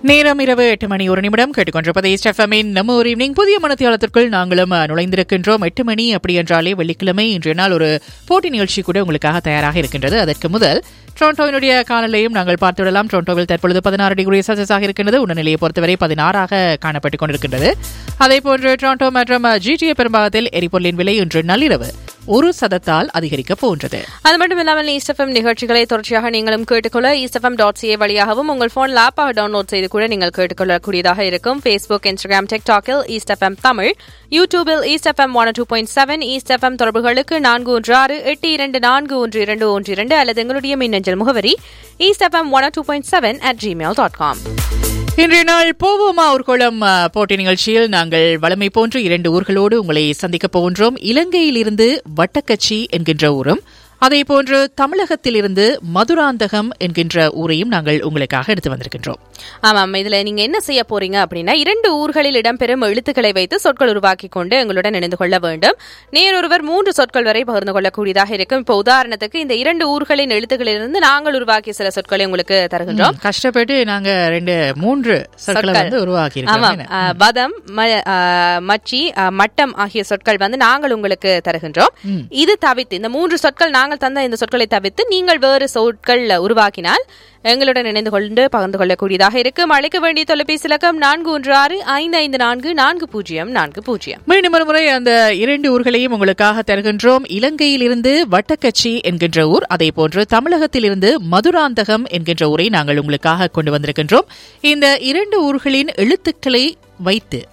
நேரம் இரவு எட்டு மணி ஒரு நிமிடம் கேட்டுக்கொண்டிருப்பது ஸ்டெஃபமின் நம்ம ஒரு ஈவினிங் புதிய மனத்தியாளத்திற்குள் நாங்களும் அஹ், நுழைந்திருக்கின்றோம் எட்டு மணி அப்படி என்றாலே வெள்ளிக்கிழமை இன்றைய நாள் ஒரு போட்டி நிகழ்ச்சி கூட உங்களுக்காக தயாராக இருக்கின்றது அதற்கு முதல் டொரண்டோவினுடைய காலநிலையும் நாங்கள் பார்த்துவிடலாம் டொரண்டோவில் தற்பொழுது பதினாறு டிகிரி செல்சியஸாக இருக்கின்றது உடல்நிலையை பொறுத்தவரை பதினாறாக காணப்பட்டுக் கொண்டிருக்கின்றது அதே போன்று டொரண்டோ மற்றும் ஜிடிஏ பெரும்பாகத்தில் எரிபொருளின் விலை இன்று நள்ளிரவு ஒரு சதத்தால் அதிகரிக்கப் போன்றது அது மட்டும் இல்லாமல் ஈஸ்டஃபம் நிகழ்ச்சிகளை தொடர்ச்சியாக நீங்களும் கேட்டுக்கொள்ள ஈஸ்டஃபம் டாட் சிஏ வழியாகவும் உங்கள் போன் ஆப்பாக டவுன்லோட் செய்து கூட நீங்கள் கேட்டுக்கொள்ளக்கூடியதாக இருக்கும் ஃபேஸ்புக் இன்ஸ்டாகிராம் டிக்டாக்கில் ஈஸ்டஃபம் தமிழ் யூடியூபில் East FM one two point seven East FM தொடர்புகளுக்கு நான்கு ஒன்று ஆறு எட்டு இரண்டு நான்கு ஒன்று இரண்டு ஒன்று இரண்டு அல்லது எங்களுடைய மின்னஞ்சல் முகவரி East FM one two point seven at Gmail dot com இன்றைய நாள் போவோமா ஊர்கோளம் அஹ், போட்டி நிகழ்ச்சியில் நாங்கள் வளமை போன்று இரண்டு ஊர்களோடு உங்களை சந்திக்கப் போகின்றோம் இலங்கையிலிருந்து வட்டக்கச்சி என்கின்ற ஊரும் அதே போன்று தமிழகத்திலிருந்து மதுராந்தகம் என்கின்ற ஊரையும் நாங்கள் உங்களுக்காக எடுத்து வந்திருக்கின்றோம் ஆமாம் இதுல நீங்க என்ன செய்ய போறீங்க அப்படின்னா இரண்டு ஊர்களில் இடம்பெறும் எழுத்துக்களை வைத்து சொற்கள் உருவாக்கி கொண்டு எங்களுடன் இணைந்து கொள்ள வேண்டும் நேரொருவர் மூன்று சொற்கள் வரை பகிர்ந்து கொள்ளக்கூடியதாக இருக்கும் இப்போ உதாரணத்துக்கு இந்த இரண்டு ஊர்களின் எழுத்துக்களிலிருந்து நாங்கள் உருவாக்கிய சில சொற்களை உங்களுக்கு தருகின்றோம் கஷ்டப்பட்டு நாங்க ரெண்டு மூன்று சொற்களை வந்து உருவாக்கி ஆமாம் இருக்கோம் அஹ், பதம் ம- அஹ், மச்சி அஹ், மட்டம் ஆகிய சொற்கள் வந்து நாங்கள் உங்களுக்கு தருகின்றோம் இது தவிர்த்து இந்த மூன்று சொற்கள் நாங்கள் தந்த இந்த சொற்களை தவிர்த்து நீங்கள் வேறு சொற்கள் உருவாக்கினால் எங்களுடன் இணைந்து கொண்டு பகிர்ந்து கொள்ளக்கூடியதாக இருக்கும் அழைக்க வேண்டிய தொலைபேசி இலக்கம் நான்கு ஒன்று ஆறு ஐந்து ஐந்து நான்கு நான்கு பூஜ்ஜியம் நான்கு பூஜ்ஜியம் மீண்டும் ஒரு முறை அந்த இரண்டு ஊர்களையும் உங்களுக்காக தருகின்றோம் இலங்கையிலிருந்து வட்டக்கச்சி என்கின்ற ஊர் அதே போன்று தமிழகத்திலிருந்து மதுராந்தகம் என்கின்ற ஊரை நாங்கள் உங்களுக்காக கொண்டு வந்திருக்கின்றோம் இந்த இரண்டு ஊர்களின் எழுத்துக்களை வைத்து